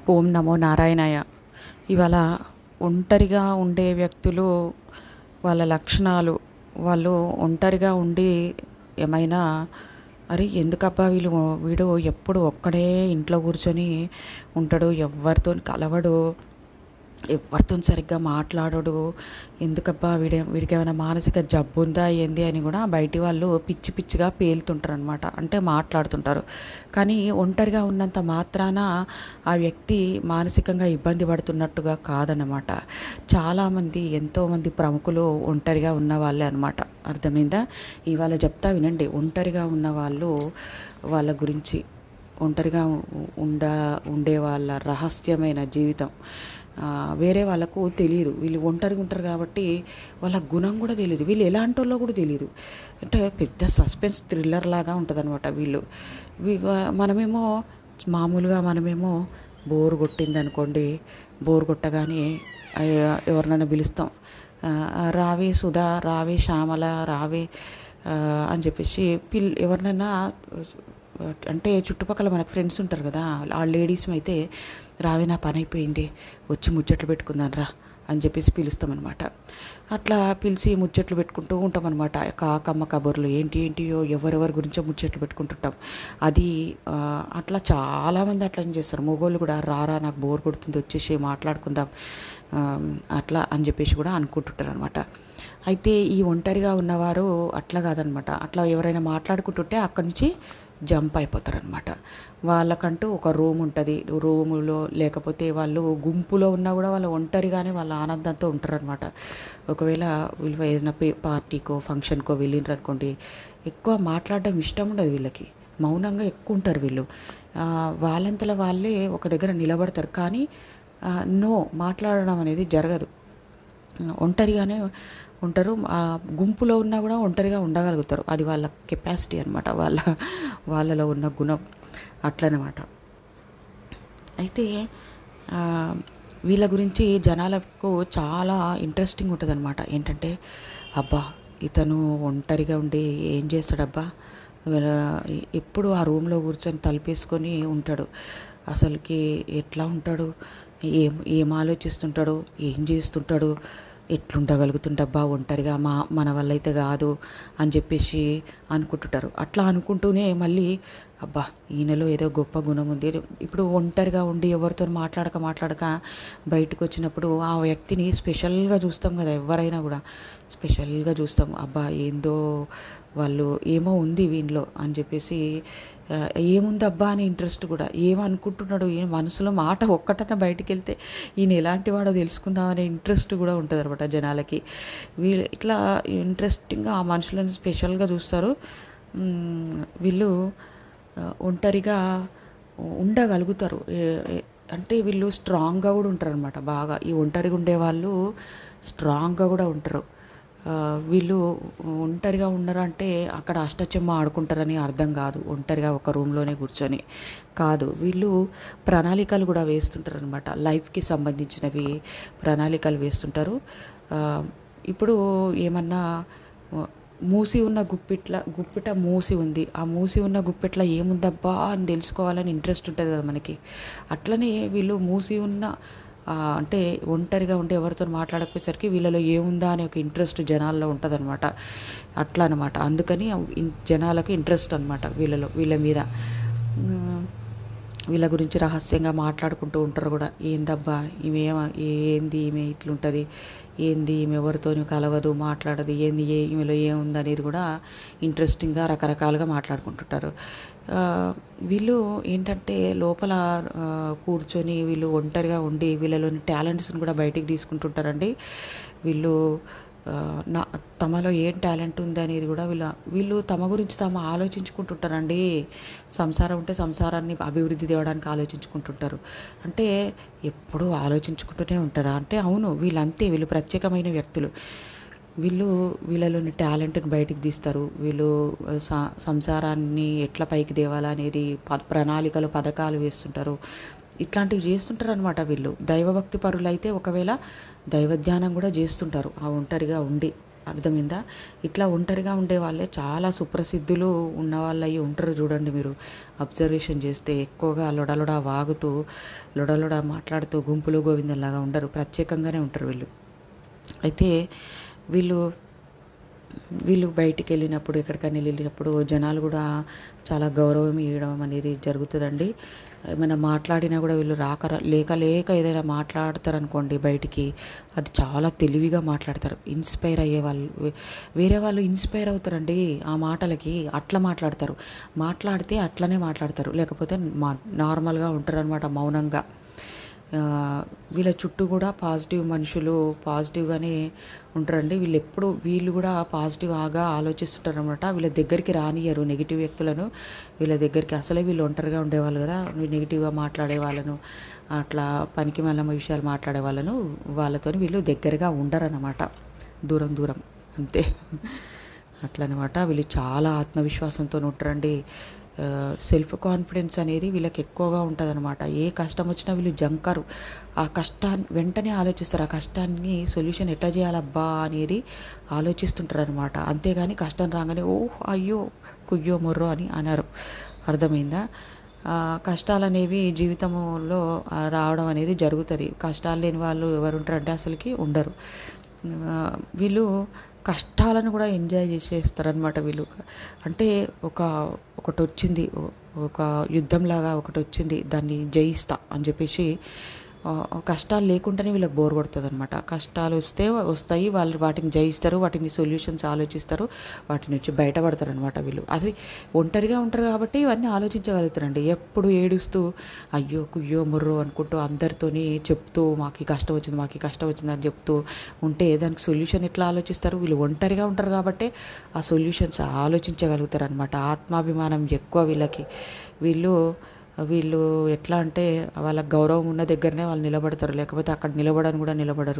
ఓం నమో నారాయణాయ ఇవాళ ఒంటరిగా ఉండే వ్యక్తులు వాళ్ళ లక్షణాలు వాళ్ళు ఒంటరిగా ఉండి ఏమైనా అరే ఎందుకబ్బా వీళ్ళు వీడు ఎప్పుడు ఒక్కడే ఇంట్లో కూర్చొని ఉంటాడు ఎవరితో కలవడు ఎవరితో సరిగ్గా మాట్లాడడు ఎందుకబ్బా వీడి వీడికి ఏమైనా మానసిక జబ్బు ఉందా ఏంది అని కూడా బయటి వాళ్ళు పిచ్చి పిచ్చిగా పేలుతుంటారు అనమాట అంటే మాట్లాడుతుంటారు కానీ ఒంటరిగా ఉన్నంత మాత్రాన ఆ వ్యక్తి మానసికంగా ఇబ్బంది పడుతున్నట్టుగా కాదనమాట చాలామంది ఎంతోమంది ప్రముఖులు ఒంటరిగా ఉన్న వాళ్ళే అనమాట అర్థమైందా ఇవాళ చెప్తా వినండి ఒంటరిగా ఉన్న వాళ్ళు వాళ్ళ గురించి ఒంటరిగా ఉండ ఉండే వాళ్ళ రహస్యమైన జీవితం ఆ, వేరే వాళ్ళకు తెలియదు వీళ్ళు ఒంటరిగా ఉంటారు కాబట్టి వాళ్ళ గుణం కూడా తెలియదు వీళ్ళు ఎలాంటి వాళ్ళో కూడా తెలియదు అంటే పెద్ద సస్పెన్స్ థ్రిల్లర్ లాగా ఉంటుంది అనమాట వీళ్ళు వీ- మనమేమో మామూలుగా మనమేమో బోర్ కొట్టింది అనుకోండి బోర్ కొట్టగానే అయ్య, ఎవరినైనా పిలుస్తాం ఆ, రావే సుధా రావే శ్యామల రావే ఆ, అని చెప్పేసి పిల్ ఎవరినైనా అంటే చుట్టుపక్కల మనకు ఫ్రెండ్స్ ఉంటారు కదా ఆ లేడీస్ అయితే రావే నా పని అయిపోయింది వచ్చి ముచ్చట్లు పెట్టుకుందాం రా అని చెప్పేసి పిలుస్తామన్నమాట అట్లా పిలిచి ముచ్చట్లు పెట్టుకుంటూ ఉంటామన్నమాట కాకమ్మ కబుర్లు ఏంటి ఏంటియో ఎవరెవరి గురించో ముచ్చట్లు పెట్టుకుంటుంటాం అది ఆ, అట్లా చాలామంది అట్లా చేస్తారు మొగోళ్ళు కూడా రారా నాకు బోర్ కొడుతుంది వచ్చేసి మాట్లాడుకుందాం ఆ, అట్లా అని చెప్పేసి కూడా అనుకుంటుంటారు అనమాట అయితే ఈ ఒంటరిగా ఉన్నవారు అట్లా కాదనమాట అట్లా ఎవరైనా మాట్లాడుకుంటుంటే అక్కడి నుంచి జంప్ అయిపోతారు అనమాట వాళ్ళకంటూ ఒక రూమ్ ఉంటుంది రూములో లేకపోతే వాళ్ళు గుంపులో ఉన్నా కూడా వాళ్ళు ఒంటరిగానే వాళ్ళ ఆనందంతో ఉంటారనమాట ఒకవేళ వీళ్ళు ఏదైనా పే- పార్టీకో ఫంక్షన్కో వెళ్ళిండ్రు అనుకోండి ఎక్కువ మాట్లాడడం ఇష్టం ఉండదు వీళ్ళకి మౌనంగా ఎక్కువ ఉంటారు వీళ్ళు ఆ, వాళ్ళంతలో వాళ్ళే ఒక దగ్గర నిలబడతారు కానీ ఆ, నో మాట్లాడడం అనేది జరగదు ఒంటరిగానే ఉంటారు ఆ గుంపులో ఉన్నా కూడా ఒంటరిగా ఉండగలుగుతారు అది వాళ్ళ కెపాసిటీ అనమాట వాళ్ళ వాళ్ళలో ఉన్న గుణం అట్లనమాట అయితే ఆ, వీళ్ళ గురించి జనాలకు చాలా ఇంట్రెస్టింగ్ ఉంటుంది అనమాట ఏంటంటే అబ్బా ఇతను ఒంటరిగా ఉండి ఏం చేస్తాడబ్బా వీళ్ళ ఎప్పుడు ఆ రూమ్లో కూర్చొని తలుపేసుకొని ఉంటాడు అసలుకి ఎట్లా ఉంటాడు ఏం ఏం ఆలోచిస్తుంటాడు ఏం చేస్తుంటాడు ఎట్లుండగలుగుతుండబ్బా ఒంటరిగా మా మన వల్ల అయితే కాదు అని చెప్పేసి అనుకుంటుంటారు అట్లా అనుకుంటూనే మళ్ళీ అబ్బా ఈయనలో ఏదో గొప్ప గుణం ఉంది ఇప్పుడు ఒంటరిగా ఉండి ఎవరితో మాట్లాడక మాట్లాడక బయటకు వచ్చినప్పుడు ఆ వ్యక్తిని స్పెషల్గా చూస్తాం కదా ఎవరైనా కూడా స్పెషల్గా చూస్తాం అబ్బా ఏందో వాళ్ళు ఏమో ఉంది వీనిలో అని చెప్పేసి ఆ, ఏముందబ్బా అని ఇంట్రెస్ట్ కూడా ఏమనుకుంటున్నాడు ఏ మనసులో మాట ఒక్కటన్నా బయటికి వెళ్తే ఈయన ఎలాంటి వాడో తెలుసుకుందాం అనే ఇంట్రెస్ట్ కూడా ఉంటుంది అనమాట జనాలకి వీళ్ళు ఇట్లా ఇంట్రెస్టింగ్గా ఆ మనుషులను స్పెషల్గా చూస్తారు మ్, వీళ్ళు ఆ, ఒంటరిగా ఉండగలుగుతారు ఏ- ఏ- అంటే వీళ్ళు స్ట్రాంగ్గా కూడా ఉంటారు అనమాట బాగా ఈ ఒంటరిగా ఉండే వాళ్ళు స్ట్రాంగ్గా కూడా ఉంటారు ఆ, వీళ్ళు ఒంటరిగా ఉండరు అంటే అక్కడ అష్టచెమ్మ ఆడుకుంటారని అర్థం కాదు ఒంటరిగా ఒక రూమ్లోనే కూర్చొని కాదు వీళ్ళు ప్రణాళికలు కూడా వేస్తుంటారు అనమాట లైఫ్కి సంబంధించినవి ప్రణాళికలు వేస్తుంటారు ఆ, ఇప్పుడు ఏమన్నా మూసి ఉన్న గుప్పిట్ల గుప్పిట మూసి ఉంది ఆ మూసి ఉన్న గుప్పిట్ల ఏముందబ్బా అని తెలుసుకోవాలని ఇంట్రెస్ట్ ఉంటుంది కదా మనకి అట్లనే వీళ్ళు మూసి ఉన్న ఆ, అంటే ఒంటరిగా ఉంటే ఎవరితో మాట్లాడకపోయేసరికి వీళ్ళలో ఏముందా అనే ఒక ఇంట్రెస్ట్ జనాల్లో ఉంటుందన్నమాట అట్లా అనమాట అందుకని ఇన్- జనాలకు ఇంట్రెస్ట్ అనమాట వీళ్ళలో వీళ్ళ మీద ఉమ్, వీళ్ళ గురించి రహస్యంగా మాట్లాడుకుంటూ ఉంటారు కూడా ఏందబ్బా ఈమె ఏమ- ఏంది ఈమె ఇట్లుంటుంది ఏంది ఈమె ఎవరితోని కలవదు మాట్లాడదు ఏంది ఏ ఈమెలో ఏముంది అనేది కూడా ఇంట్రెస్టింగ్గా రకరకాలుగా మాట్లాడుకుంటుంటారు ఆ, వీళ్ళు ఏంటంటే లోపల ఆ, కూర్చొని వీళ్ళు ఒంటరిగా ఉండి వీళ్ళలోని టాలెంట్స్ని కూడా బయటికి తీసుకుంటుంటారండి వీళ్ళు ఆ, నా తమలో ఏం టాలెంట్ ఉంది అనేది కూడా వీళ్ళ వీళ్ళు తమ గురించి తాము ఆలోచించుకుంటుంటారండి సంసారం ఉంటే సంసారాన్ని అభివృద్ధి తేవడానికి ఆలోచించుకుంటుంటారు అంటే ఎప్పుడూ ఆలోచించుకుంటూనే ఉంటారా అంటే అవును వీళ్ళంతే వీళ్ళు ప్రత్యేకమైన వ్యక్తులు వీళ్ళు వీళ్ళలోని టాలెంట్ని బయటికి తీస్తారు వీళ్ళు స- సంసారాన్ని ఎట్లా పైకి తేవాలా అనేది ప- ప్రణాళికలు పథకాలు వేస్తుంటారు ఇట్లాంటివి చేస్తుంటారు అనమాట వీళ్ళు దైవభక్తి పరులు అయితే ఒకవేళ దైవ ధ్యానం కూడా చేస్తుంటారు ఆ ఒంటరిగా ఉండి అర్థమైందా ఇట్లా ఒంటరిగా ఉండే వాళ్ళే చాలా సుప్రసిద్ధులు ఉన్న వాళ్ళు అయి ఉంటారు చూడండి మీరు అబ్జర్వేషన్ చేస్తే ఎక్కువగా లొడలొడ వాగుతూ లొడలొడ మాట్లాడుతూ గుంపులు గోవిందంలాగా ఉండరు ప్రత్యేకంగానే ఉంటారు వీళ్ళు అయితే వీళ్ళు వీళ్ళు బయటికి వెళ్ళినప్పుడు ఎక్కడికైనా వెళ్ళినప్పుడు జనాలు కూడా చాలా గౌరవం ఇవ్వడం అనేది జరుగుతుందండి ఏమైనా మాట్లాడినా కూడా వీళ్ళు రాక లేక లేక ఏదైనా మాట్లాడతారు అనుకోండి బయటికి అది చాలా తెలివిగా మాట్లాడతారు ఇన్స్పైర్ అయ్యే వాళ్ళు వే- వేరే వాళ్ళు ఇన్స్పైర్ అవుతారండి ఆ మాటలకి అట్లా మాట్లాడతారు మాట్లాడితే అట్లనే మాట్లాడతారు లేకపోతే మా నార్మల్గా ఉంటారు అనమాట మౌనంగా ఆ, వీళ్ళ చుట్టూ కూడా పాజిటివ్ మనుషులు పాజిటివ్గానే ఉంటారండి వీళ్ళు ఎప్పుడు వీళ్ళు కూడా పాజిటివ్గా ఆలోచిస్తుంటారు అనమాట వీళ్ళ దగ్గరికి రానియరు నెగిటివ్ వ్యక్తులను వీళ్ళ దగ్గరికి అసలే వీళ్ళు ఒంటరిగా ఉండేవాళ్ళు కదా నెగిటివ్గా మాట్లాడే వాళ్ళను అట్లా పనికి మళ్ళీ విషయాలు మాట్లాడే వాళ్ళను వాళ్ళతో వీళ్ళు దగ్గరగా ఉండరన్నమాట దూరం దూరం అంతే అట్లనమాట వీళ్ళు చాలా ఆత్మవిశ్వాసంతో ఉంటారండి సెల్ఫ్ కాన్ఫిడెన్స్ అనేది వీళ్ళకి ఎక్కువగా ఉంటుందన్నమాట ఏ కష్టం వచ్చినా వీళ్ళు జంకరు ఆ కష్టాన్ని వెంటనే ఆలోచిస్తారు ఆ కష్టాన్ని సొల్యూషన్ ఎట్లా చేయాలబ్బా అనేది ఆలోచిస్తుంటారు అనమాట అంతేగాని కష్టం రాగానే ఓ అయ్యో కుయ్యో మొర్రో అని అన్నారు అర్థమైందా ఆ, కష్టాలు అనేవి జీవితంలో ఆ, రావడం అనేది జరుగుతుంది కష్టాలు లేని వాళ్ళు ఎవరు ఉంటారంటే అసలుకి ఉండరు ఆ, వీళ్ళు కష్టాలను కూడా ఎంజాయ్ చేసేస్తారనమాట వీళ్ళు అంటే ఒక ఒకటి వచ్చింది ఓ- ఒక యుద్ధంలాగా ఒకటి వచ్చింది దాన్ని జయిస్తా అని చెప్పేసి ఆ, కష్టాలు లేకుండానే వీళ్ళకి బోర్ కొడుతుంది అనమాట కష్టాలు వస్తే వస్తాయి వాళ్ళు వాటిని జయిస్తారు వాటిని సొల్యూషన్స్ ఆలోచిస్తారు వాటి నుంచి బయటపడతారు అనమాట వీళ్ళు అది ఒంటరిగా ఉంటారు కాబట్టి ఇవన్నీ ఆలోచించగలుగుతారండి ఎప్పుడు ఏడుస్తూ అయ్యో కుయ్యో ముర్రో అనుకుంటూ అందరితోని చెప్తూ మాకు ఈ కష్టం వచ్చింది మాకు ఈ కష్టం వచ్చింది అని చెప్తూ ఉంటే దానికి సొల్యూషన్ ఎట్లా ఆలోచిస్తారు వీళ్ళు ఒంటరిగా ఉంటారు కాబట్టి ఆ సొల్యూషన్స్ ఆలోచించగలుగుతారు అనమాట ఆత్మాభిమానం ఎక్కువ వీళ్ళకి వీళ్ళు వీళ్ళు ఎట్లా అంటే వాళ్ళ గౌరవం ఉన్న దగ్గరనే వాళ్ళు నిలబడతారు లేకపోతే అక్కడ నిలబడని కూడా నిలబడరు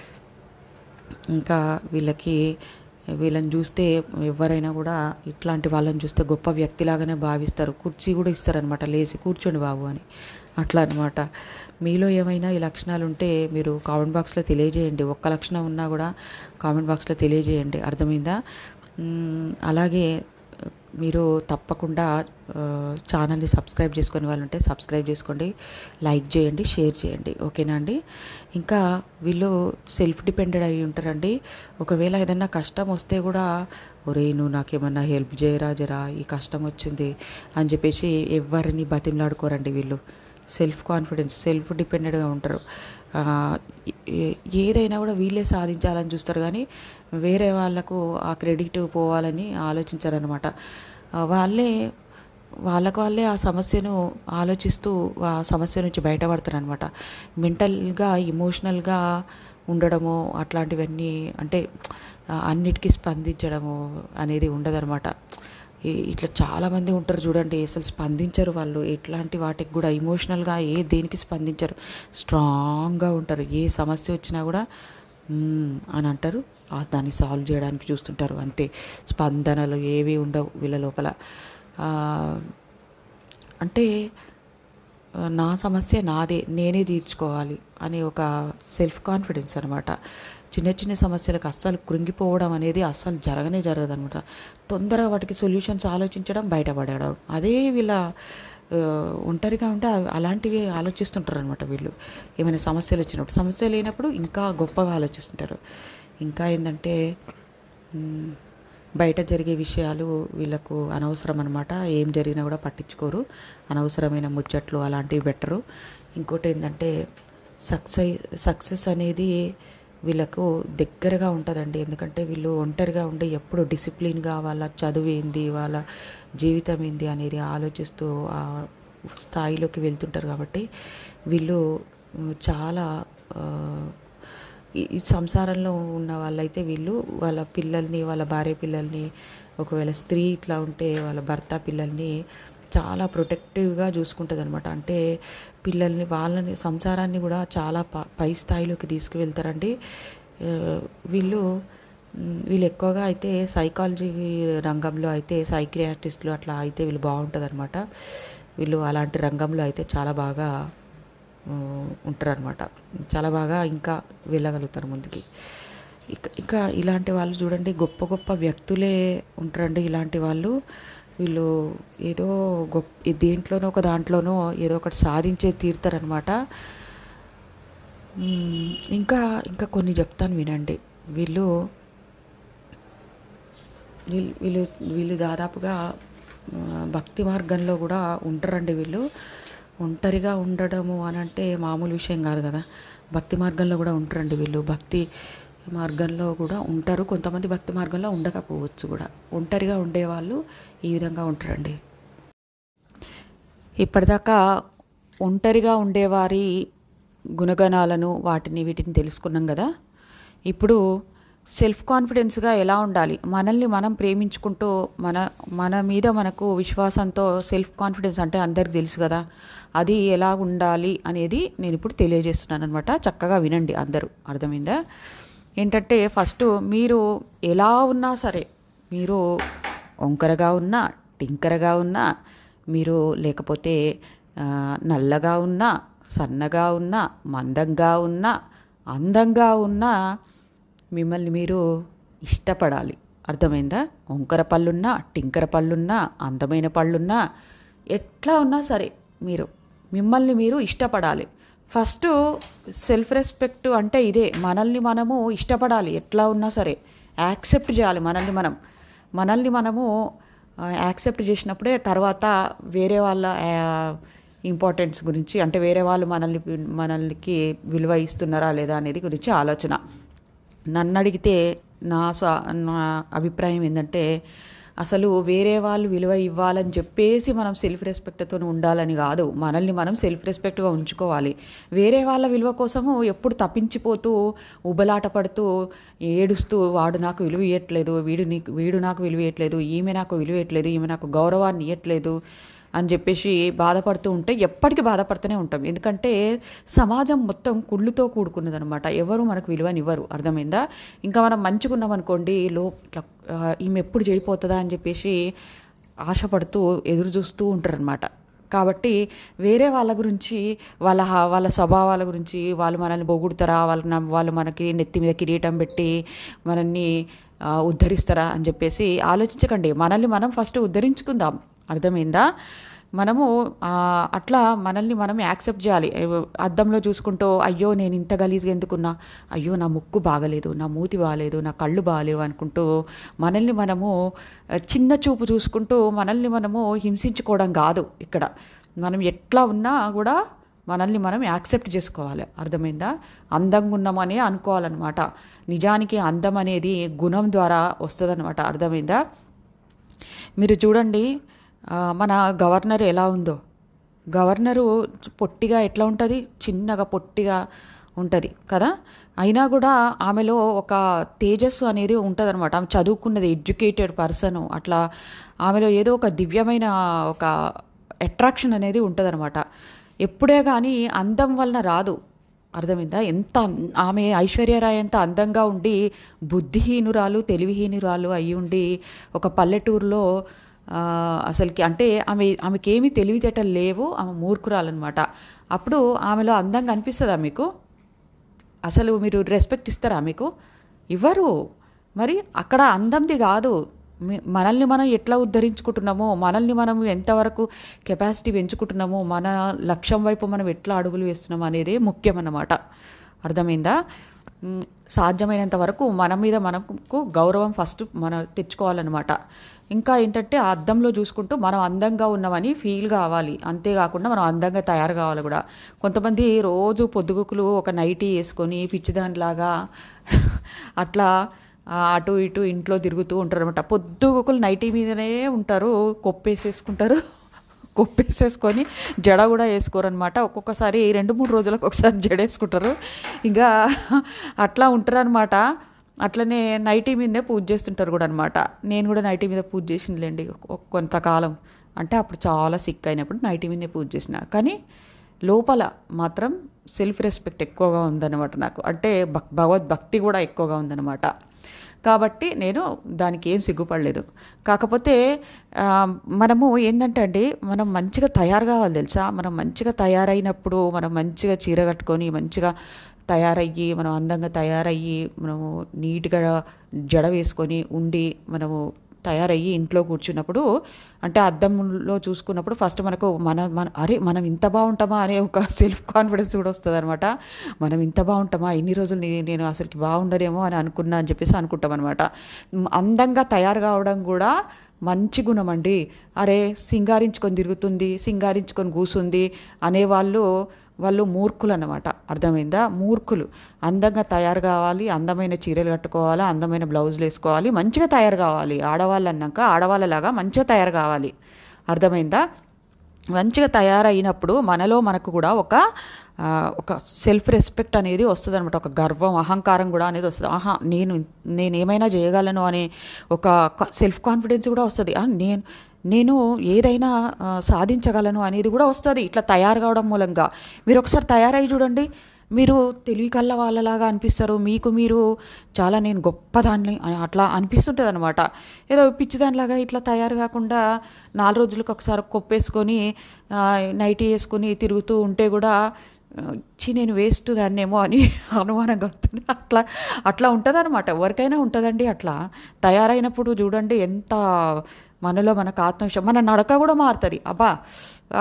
ఇంకా వీళ్ళకి వీళ్ళని చూస్తే ఎవరైనా కూడా ఇట్లాంటి వాళ్ళని చూస్తే గొప్ప వ్యక్తిలాగానే భావిస్తారు కుర్చీ కూడా ఇస్తారనమాట లేచి కూర్చోండి బాబు అని అట్లా అనమాట మీలో ఏమైనా ఈ లక్షణాలు ఉంటే మీరు కామెంట్ బాక్స్లో తెలియజేయండి ఒక్క లక్షణం ఉన్నా కూడా కామెంట్ బాక్స్లో తెలియజేయండి అర్థమైందా మ్మ్, అలాగే మీరు తప్పకుండా ఆ, ఛానల్ని సబ్స్క్రైబ్ చేసుకునే వాళ్ళు ఉంటే సబ్స్క్రైబ్ చేసుకోండి లైక్ చేయండి షేర్ చేయండి ఓకేనా అండి ఇంకా వీళ్ళు సెల్ఫ్ డిపెండెడ్ అయి ఉంటారండి ఒకవేళ ఏదైనా కష్టం వస్తే కూడా ఒరే నువ్వు నాకేమన్నా హెల్ప్ చేయరా జరా ఈ కష్టం వచ్చింది అని చెప్పేసి ఎవరిని బతిమలాడుకోరండి వీళ్ళు సెల్ఫ్ కాన్ఫిడెన్స్ సెల్ఫ్ డిపెండెంట్గా ఉంటారు ఆ, ఏ- ఏదైనా కూడా వీళ్ళే సాధించాలని చూస్తారు కానీ వేరే వాళ్ళకు ఆ క్రెడిట్ పోవాలని ఆలోచించారనమాట వాళ్ళే వాళ్ళకు వాళ్ళే ఆ సమస్యను ఆలోచిస్తూ ఆ సమస్య నుంచి బయటపడతారు అనమాట మెంటల్గా ఇమోషనల్గా ఉండడము అట్లాంటివన్నీ అంటే ఆ, అన్నిటికీ స్పందించడము అనేది ఉండదన్నమాట ఈ- ఇట్లా చాలామంది ఉంటారు చూడండి అసలు స్పందించరు వాళ్ళు ఎట్లాంటి వాటికి కూడా ఇమోషనల్గా ఏ దేనికి స్పందించరు స్ట్రాంగ్గా ఉంటారు ఏ సమస్య వచ్చినా కూడా "మ్మ్" అని అంటారు ఆ దాన్ని సాల్వ్ చేయడానికి చూస్తుంటారు అంతే స్పందనలు ఏవి ఉండవు వీళ్ళ లోపల ఆ, అంటే ఆ, నా సమస్య నాదే నేనే తీర్చుకోవాలి అనే ఒక సెల్ఫ్ కాన్ఫిడెన్స్ అనమాట చిన్న చిన్న సమస్యలకు అస్సలు కృంగిపోవడం అనేది అస్సలు జరగనే జరగదనమాట తొందరగా వాటికి సొల్యూషన్స్ ఆలోచించడం బయటపడడం అదే వీళ్ళ ఆ, ఒంటరిగా ఉంటే అవి- అలాంటివి ఆలోచిస్తుంటారు అనమాట వీళ్ళు ఏమైనా సమస్యలు వచ్చినప్పుడు సమస్య లేనప్పుడు ఇంకా గొప్పగా ఆలోచిస్తుంటారు ఇంకా ఏంటంటే మ్, బయట జరిగే విషయాలు వీళ్ళకు అనవసరం అనమాట ఏం జరిగినా కూడా పట్టించుకోరు అనవసరమైన ముచ్చట్లు అలాంటివి బెటరు ఇంకోటి ఏంటంటే సక్సెస్ సక్సెస్ అనేది వీళ్ళకు దగ్గరగా ఉంటుందండి ఎందుకంటే వీళ్ళు ఒంటరిగా ఉండి ఎప్పుడు డిసిప్లిన్గా వాళ్ళ చదువు ఏంది వాళ్ళ జీవితం ఏంది అనేది ఆలోచిస్తూ ఆ స్థాయిలోకి వెళ్తుంటారు కాబట్టి వీళ్ళు ఉమ్, చాలా ఆ, ఈ ఈ సంసారంలో ఉన్న వాళ్ళైతే వీళ్ళు వాళ్ళ పిల్లల్ని వాళ్ళ భార్య పిల్లల్ని ఒకవేళ స్త్రీ ఇట్లా ఉంటే వాళ్ళ భర్త పిల్లల్ని చాలా ప్రొటెక్టివ్గా చూసుకుంటుంది అనమాట అంటే పిల్లల్ని వాళ్ళని సంసారాన్ని కూడా చాలా ప- పై స్థాయిలోకి తీసుకువెళ్తారండి ఆ, వీళ్ళు మ్, వీళ్ళు ఎక్కువగా అయితే సైకాలజీ రంగంలో అయితే సైక్రియాటిస్టులు అట్లా అయితే వీళ్ళు బాగుంటుంది అనమాట వీళ్ళు అలాంటి రంగంలో అయితే చాలా బాగా ఉంటారనమాట చాలా బాగా ఇంకా వెళ్ళగలుగుతారు ముందుకి ఇక ఇక ఇలాంటి వాళ్ళు చూడండి గొప్ప గొప్ప వ్యక్తులే ఉంటారండి ఇలాంటి వాళ్ళు వీళ్ళు ఏదో గొప్ప దేంట్లోనో ఒక దాంట్లోనో ఏదో ఒకటి సాధించే తీరుతారనమాట మ్మ్, ఇంకా ఇంకా కొన్ని చెప్తాను వినండి వీళ్ళు వీళ్ళు వీళ్ళు వీళ్ళు దాదాపుగా ఆ, భక్తి మార్గంలో కూడా ఉంటారండి వీళ్ళు ఒంటరిగా ఉండడము అని అంటే మామూలు విషయం కాదు కదా భక్తి మార్గంలో కూడా ఉంటారండి వీళ్ళు భక్తి మార్గంలో కూడా ఉంటారు కొంతమంది భక్తి మార్గంలో ఉండకపోవచ్చు కూడా ఒంటరిగా ఉండేవాళ్ళు ఈ విధంగా ఉంటారండి ఇప్పటిదాకా ఒంటరిగా ఉండేవారి గుణగణాలను వాటిని వీటిని తెలుసుకున్నాం కదా ఇప్పుడు సెల్ఫ్ కాన్ఫిడెన్స్గా ఎలా ఉండాలి మనల్ని మనం ప్రేమించుకుంటూ మన మన మీద మనకు విశ్వాసంతో సెల్ఫ్ కాన్ఫిడెన్స్ అంటే అందరికి తెలుసు కదా అది ఎలా ఉండాలి అనేది నేను ఇప్పుడు తెలియజేస్తున్నాను అనమాట చక్కగా వినండి అందరూ అర్థమైందా ఏంటంటే ఫస్ట్ మీరు ఎలా ఉన్నా సరే మీరు వంకరగా ఉన్నా టింకరగా ఉన్నా మీరు లేకపోతే ఆ, నల్లగా ఉన్నా సన్నగా ఉన్నా మందంగా ఉన్నా అందంగా ఉన్నా మిమ్మల్ని మీరు ఇష్టపడాలి అర్థమైందా వంకర పళ్ళున్నా టింకర పళ్ళున్నా అందమైన పళ్ళున్నా ఎట్లా ఉన్నా సరే మీరు మిమ్మల్ని మీరు ఇష్టపడాలి ఫస్ట్ సెల్ఫ్ రెస్పెక్ట్ అంటే ఇదే మనల్ని మనము ఇష్టపడాలి ఎట్లా ఉన్నా సరే యాక్సెప్ట్ చేయాలి మనల్ని మనం మనల్ని మనము యాక్సెప్ట్ చేసినప్పుడే తర్వాత వేరే వాళ్ళ ఇంపార్టెన్స్ గురించి అంటే వేరే వాళ్ళు మనల్ని మనల్కి విలువ ఇస్తున్నారా లేదా అనేది గురించి ఆలోచన నన్ను అడిగితే నా స్వ నా అభిప్రాయం ఏంటంటే అసలు వేరే వాళ్ళు విలువ ఇవ్వాలని చెప్పేసి మనం సెల్ఫ్ రెస్పెక్ట్తో ఉండాలని కాదు మనల్ని మనం సెల్ఫ్ రెస్పెక్ట్గా ఉంచుకోవాలి వేరే వాళ్ళ విలువ కోసము ఎప్పుడు తప్పించిపోతూ ఉబలాట పడుతూ ఏడుస్తూ వాడు నాకు విలువ ఇవ్వట్లేదు వీడు నీకు వీడు నాకు విలువ ఇవ్వట్లేదు ఈమె నాకు విలువ ఇవ్వట్లేదు ఈమె నాకు గౌరవాన్ని ఇవ్వట్లేదు అని చెప్పేసి బాధపడుతూ ఉంటే ఎప్పటికీ బాధపడుతూనే ఉంటాం ఎందుకంటే సమాజం మొత్తం కుళ్ళుతో కూడుకున్నదనమాట ఎవరు మనకు విలువనివ్వరు అర్థమైందా ఇంకా మనం మంచుకున్నాం అనుకోండి లో ఇట్లా ఆ, ఈమె ఎప్పుడు చెడిపోతుందా అని చెప్పేసి ఆశపడుతూ ఎదురు చూస్తూ ఉంటారనమాట కాబట్టి వేరే వాళ్ళ గురించి వాళ్ళ హా- వాళ్ళ స్వభావాల గురించి వాళ్ళు మనల్ని పొగుడుతారా వాళ్ళు న- వాళ్ళు మనకి నెత్తి మీద కిరీటం పెట్టి మనల్ని ఆ, ఉద్ధరిస్తారా అని చెప్పేసి ఆలోచించకండి మనల్ని మనం ఫస్ట్ ఉద్ధరించుకుందాం అర్థమైందా మనము ఆ, అట్లా మనల్ని మనం యాక్సెప్ట్ చేయాలి ఎవ- అద్దంలో చూసుకుంటూ అయ్యో నేను ఇంత గలీజ్గా ఎందుకున్నా అయ్యో నా ముక్కు బాగలేదు నా మూతి బాగలేదు నా కళ్ళు బాగలేవు అనుకుంటూ మనల్ని మనము ఆ, చిన్న చూపు చూసుకుంటూ మనల్ని మనము హింసించుకోవడం కాదు ఇక్కడ మనం ఎట్లా ఉన్నా కూడా మనల్ని మనం యాక్సెప్ట్ చేసుకోవాలి అర్థమైందా అందంగా ఉన్నామని అనుకోవాలన్నమాట నిజానికి అందం అనేది గుణం ద్వారా వస్తుందన్నమాట అర్థమైందా మీరు చూడండి ఆ, మన గవర్నర్ ఎలా ఉందో గవర్నరు పొట్టిగా ఎట్లా ఉంటుంది చిన్నగా పొట్టిగా ఉంటుంది కదా అయినా కూడా ఆమెలో ఒక తేజస్సు అనేది ఉంటుంది అనమాట ఆమె చదువుకున్నది ఎడ్యుకేటెడ్ పర్సన్ అట్లా ఆమెలో ఏదో ఒక దివ్యమైన ఒక అట్రాక్షన్ అనేది ఉంటుందన్నమాట ఎప్పుడే కానీ అందం వలన రాదు అర్థమైందా ఎంత అం- ఆమె ఐశ్వర్యరాయ్ ఎంత అందంగా ఉండి బుద్ధిహీనురాలు తెలివిహీనురాలు అయి ఉండి ఒక పల్లెటూరులో ఆ, అసలుకి అంటే ఆమె ఆమెకేమీ తెలివితేటలు లేవు ఆమె మూర్ఖురాలన్నమాట అప్పుడు ఆమెలో అందంగా అనిపిస్తుందా మీకు అసలు మీరు రెస్పెక్ట్ ఇస్తారా మీకు ఇవ్వరు మరి అక్కడ అందంది కాదు మీ- మనల్ని మనం ఎట్లా ఉద్ధరించుకుంటున్నామో మనల్ని మనం ఎంతవరకు కెపాసిటీ పెంచుకుంటున్నామో మన లక్ష్యం వైపు మనం ఎట్లా అడుగులు వేస్తున్నామో అనేది ముఖ్యం అన్నమాట అర్థమైందా మ్, సాధ్యమైనంత వరకు మన మీద మనకు గౌరవం ఫస్ట్ మనం తెచ్చుకోవాలన్నమాట ఇంకా ఏంటంటే ఆ అద్దంలో చూసుకుంటూ మనం అందంగా ఉన్నామని ఫీల్ కావాలి అంతేకాకుండా మనం అందంగా తయారు కావాలి కూడా కొంతమంది రోజు పొద్దుగుకులు ఒక నైటీ వేసుకొని పిచ్చిదానిలాగా అట్లా ఆ, అటు ఇటు ఇంట్లో తిరుగుతూ ఉంటారు అనమాట పొద్దుగుకులు నైటీ మీదనే ఉంటారు కొప్పేసేసుకుంటారు కొప్పేసేసుకొని జడ కూడా వేసుకోరనమాట ఒక్కొక్కసారి రెండు మూడు రోజులకు ఒకసారి జడ వేసుకుంటారు ఇంకా అట్లా ఉంటారనమాట అట్లనే నైటీ మీదే పూజ చేస్తుంటారు కూడా అనమాట నేను కూడా నైటీ మీద పూజ చేసినలేండి ఒక- కొంతకాలం అంటే అప్పుడు చాలా సిక్ అయినప్పుడు నైటీ మీదే పూజ చేసిన కానీ లోపల మాత్రం సెల్ఫ్ రెస్పెక్ట్ ఎక్కువగా ఉందన్నమాట నాకు అంటే భక్ భగవద్భక్తి కూడా ఎక్కువగా ఉందన్నమాట కాబట్టి నేను దానికి ఏం సిగ్గుపడలేదు కాకపోతే ఆ, మనము ఏంటంటే అండి మనం మంచిగా తయారు కావాలి తెలుసా మనం మంచిగా తయారైనప్పుడు మనం మంచిగా చీర కట్టుకొని మంచిగా తయారయ్యి మనం అందంగా తయారయ్యి మనము నీట్గా జడ వేసుకొని ఉండి మనము తయారయ్యి ఇంట్లో కూర్చున్నప్పుడు అంటే అద్దంలో చూసుకున్నప్పుడు ఫస్ట్ మనకు మన మన అరే మనం ఇంత బాగుంటామా అనే ఒక సెల్ఫ్ కాన్ఫిడెన్స్ కూడా వస్తుంది అనమాట మనం ఇంత బాగుంటామా ఇన్ని రోజులు నే- నేను అసలుకి బాగుండరేమో అని అనుకున్నా అని చెప్పేసి అనుకుంటాం అనమాట అందంగా తయారు కావడం కూడా మంచి గుణం అండి అరే సింగారించుకొని తిరుగుతుంది సింగారించుకొని కూసుంది అనేవాళ్ళు వాళ్ళు మూర్ఖులు అన్నమాట అర్థమైందా మూర్ఖులు అందంగా తయారు కావాలి అందమైన చీరలు కట్టుకోవాలి అందమైన బ్లౌజులు వేసుకోవాలి మంచిగా తయారు కావాలి ఆడవాళ్ళు అన్నాక ఆడవాళ్ళలాగా మంచిగా తయారు కావాలి అర్థమైందా మంచిగా తయారైనప్పుడు మనలో మనకు కూడా ఒక ఆ, ఒక సెల్ఫ్ రెస్పెక్ట్ అనేది వస్తుంది అనమాట ఒక గర్వం అహంకారం కూడా అనేది వస్తుంది ఆహా నేను నేను ఏమైనా చేయగలను అనే ఒక సెల్ఫ్ కాన్ఫిడెన్స్ కూడా వస్తుంది ఆ, నేను నేను ఏదైనా ఆ, సాధించగలను అనేది కూడా వస్తుంది ఇట్లా తయారు కావడం మూలంగా మీరు ఒకసారి తయారై చూడండి మీరు తెలివి కళ్ళ వాళ్ళలాగా అనిపిస్తారు మీకు మీరు చాలా నేను గొప్పదాన్ని అని అట్లా అనిపిస్తుంటుంది అనమాట ఏదో పిచ్చిదానిలాగా ఇట్లా తయారు కాకుండా నాలుగు రోజులకు ఒకసారి కొప్పేసుకొని ఆ, నైటీ వేసుకొని తిరుగుతూ ఉంటే కూడా ఆ, ఛీ నేను వేస్ట్ దాన్నేమో అని అనుమానం కలుగుతుంది అట్లా అట్లా ఉంటుంది అనమాట ఎవరికైనా ఉంటుందండి అట్లా తయారైనప్పుడు చూడండి ఎంత మనలో మనకు ఆత్మవిశ్వాసం మన నడక కూడా మారుతుంది అబ్బా ఆ,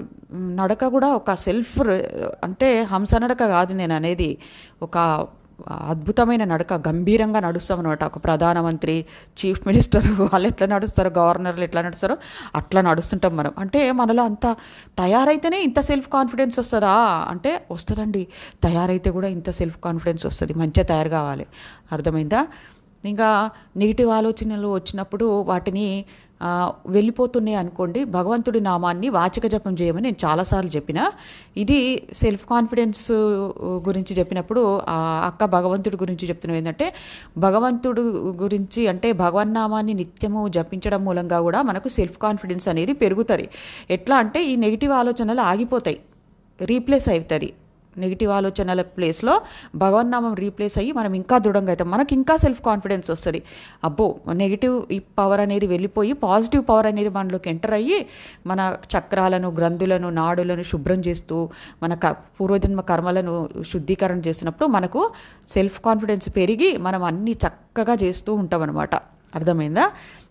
నడక కూడా ఒక సెల్ఫ్ అంటే హంస నడక కాదు నేను అనేది ఒక అద్భుతమైన నడక గంభీరంగా నడుస్తాం అనమాట ఒక ప్రధానమంత్రి చీఫ్ మినిస్టర్ వాళ్ళు ఎట్లా నడుస్తారో గవర్నర్లు ఎట్లా నడుస్తారో అట్లా నడుస్తుంటాం మనం అంటే మనలో అంత తయారైతేనే ఇంత సెల్ఫ్ కాన్ఫిడెన్స్ వస్తుందా అంటే వస్తుందండి తయారైతే కూడా ఇంత సెల్ఫ్ కాన్ఫిడెన్స్ వస్తుంది మంచిగా తయారు కావాలి అర్థమైందా ఇంకా నెగిటివ్ ఆలోచనలు వచ్చినప్పుడు వాటిని ఆ, వెళ్ళిపోతున్నాయి అనుకోండి భగవంతుడి నామాన్ని వాచిక జపం చేయమని నేను చాలాసార్లు చెప్పిన ఇది సెల్ఫ్ కాన్ఫిడెన్స్ గురించి చెప్పినప్పుడు ఆ అక్క భగవంతుడి గురించి చెప్తున్నది ఏంటంటే భగవంతుడు గురించి అంటే భగవన్నామాన్ని నిత్యము జపించడం మూలంగా కూడా మనకు సెల్ఫ్ కాన్ఫిడెన్స్ అనేది పెరుగుతుంది ఎట్లా అంటే ఈ నెగిటివ్ ఆలోచనలు ఆగిపోతాయి రీప్లేస్ అవుతుంది నెగిటివ్ ఆలోచనల ప్లేస్లో భగవన్నామం రీప్లేస్ అయ్యి మనం ఇంకా దృఢంగా అవుతాం మనకి ఇంకా సెల్ఫ్ కాన్ఫిడెన్స్ వస్తుంది అబ్బో నెగిటివ్ ఈ పవర్ అనేది వెళ్ళిపోయి పాజిటివ్ పవర్ అనేది మనలోకి ఎంటర్ అయ్యి మన చక్రాలను గ్రంథులను నాడులను శుభ్రం చేస్తూ మన క పూర్వజన్మ కర్మలను శుద్ధీకరణ చేసినప్పుడు మనకు సెల్ఫ్ కాన్ఫిడెన్స్ పెరిగి మనం అన్నీ చక్కగా చేస్తూ ఉంటాం అనమాట అర్థమైందా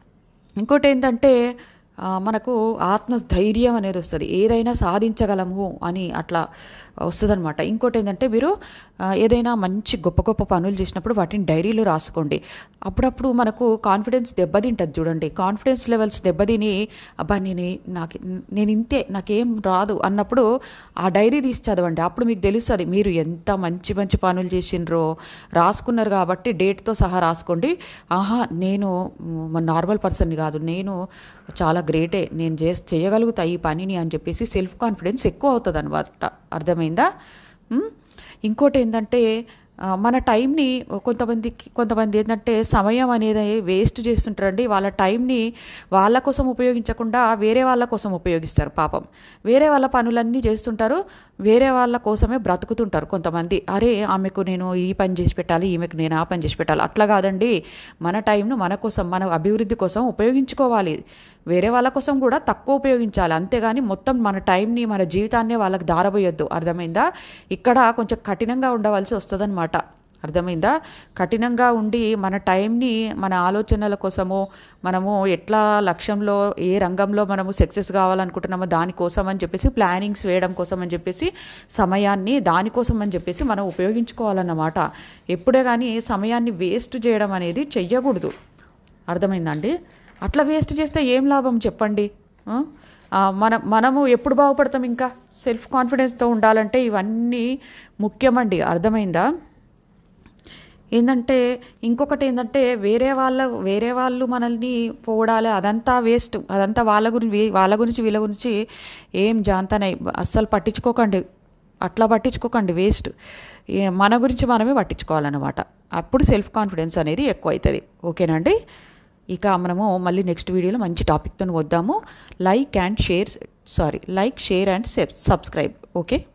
ఇంకోటి ఏంటంటే ఆ, మనకు ఆత్మ ధైర్యం అనేది వస్తుంది ఏదైనా సాధించగలము అని అట్లా వస్తుందన్నమాట ఇంకోటి ఏంటంటే మీరు ఆ, ఏదైనా మంచి గొప్ప గొప్ప పనులు చేసినప్పుడు వాటిని డైరీలో రాసుకోండి అప్పుడప్పుడు మనకు కాన్ఫిడెన్స్ దెబ్బతింటుంది చూడండి కాన్ఫిడెన్స్ లెవెల్స్ దెబ్బతిని అబ్బా నేను నాకు నేను ఇంతే నాకేం రాదు అన్నప్పుడు ఆ డైరీ తీసి చదవండి అప్పుడు మీకు తెలుస్తుంది మీరు ఎంత మంచి మంచి పనులు చేసిండ్రో రాసుకున్నారు కాబట్టి డేట్తో సహా రాసుకోండి ఆహా నేను నార్మల్ పర్సన్ కాదు నేను చాలా గ్రేటే నేను చే చేయగలుగుతా ఈ పనిని అని చెప్పేసి సెల్ఫ్ కాన్ఫిడెన్స్ ఎక్కువ అవుతుంది అనమాట అర్థమైందా ఉమ్? ఇంకోటి ఏంటంటే ఆ, మన టైంని కొంతమందికి కొంతమంది ఏంటంటే సమయం అనేది వేస్ట్ చేస్తుంటారండి వాళ్ళ టైంని వాళ్ళ కోసం ఉపయోగించకుండా వేరే వాళ్ళ కోసం ఉపయోగిస్తారు పాపం వేరే వాళ్ళ పనులన్నీ చేస్తుంటారు వేరే వాళ్ళ కోసమే బ్రతుకుతుంటారు కొంతమంది అరే ఆమెకు నేను ఈ పని చేసి పెట్టాలి ఈమెకు నేను ఆ పని చేసి పెట్టాలి అట్లా కాదండి మన టైంను మన కోసం మన అభివృద్ధి కోసం ఉపయోగించుకోవాలి వేరే వాళ్ళ కోసం కూడా తక్కువ ఉపయోగించాలి అంతేగాని మొత్తం మన టైంని మన జీవితాన్ని వాళ్ళకి దారబోయొద్దు అర్థమైందా ఇక్కడ కొంచెం కఠినంగా ఉండవలసి వస్తుందన్నమాట అర్థమైందా కఠినంగా ఉండి మన టైంని మన ఆలోచనల కోసము మనము ఎట్లా లక్ష్యంలో ఏ రంగంలో మనము సక్సెస్ కావాలనుకుంటున్నామో దానికోసం అని చెప్పేసి ప్లానింగ్స్ వేయడం కోసం అని చెప్పేసి సమయాన్ని దానికోసం అని చెప్పేసి మనం ఉపయోగించుకోవాలన్నమాట ఎప్పుడే కానీ సమయాన్ని వేస్ట్ చేయడం అనేది చెయ్యకూడదు అర్థమైందండి అట్లా వేస్ట్ చేస్తే ఏం లాభం చెప్పండి ఆ? ఆ, మన మనము ఎప్పుడు బాగుపడతాం ఇంకా సెల్ఫ్ కాన్ఫిడెన్స్తో ఉండాలంటే ఇవన్నీ ముఖ్యమండి అర్థమైందా ఏంటంటే ఇంకొకటి ఏంటంటే వేరే వాళ్ళ వేరే వాళ్ళు మనల్ని పోవడాలి అదంతా వేస్ట్ అదంతా వాళ్ళ గురించి వాళ్ళ గురించి వీళ్ళ గురించి ఏం జాంతనే అస్సలు పట్టించుకోకండి అట్లా పట్టించుకోకండి వేస్ట్ ఏ- మన గురించి మనమే పట్టించుకోవాలన్నమాట అప్పుడు సెల్ఫ్ కాన్ఫిడెన్స్ అనేది ఎక్కువ అవుతుంది ఓకేనండి ఇక మనము మళ్ళీ నెక్స్ట్ వీడియోలో మంచి టాపిక్తో వద్దాము like and share sorry like share and subscribe okay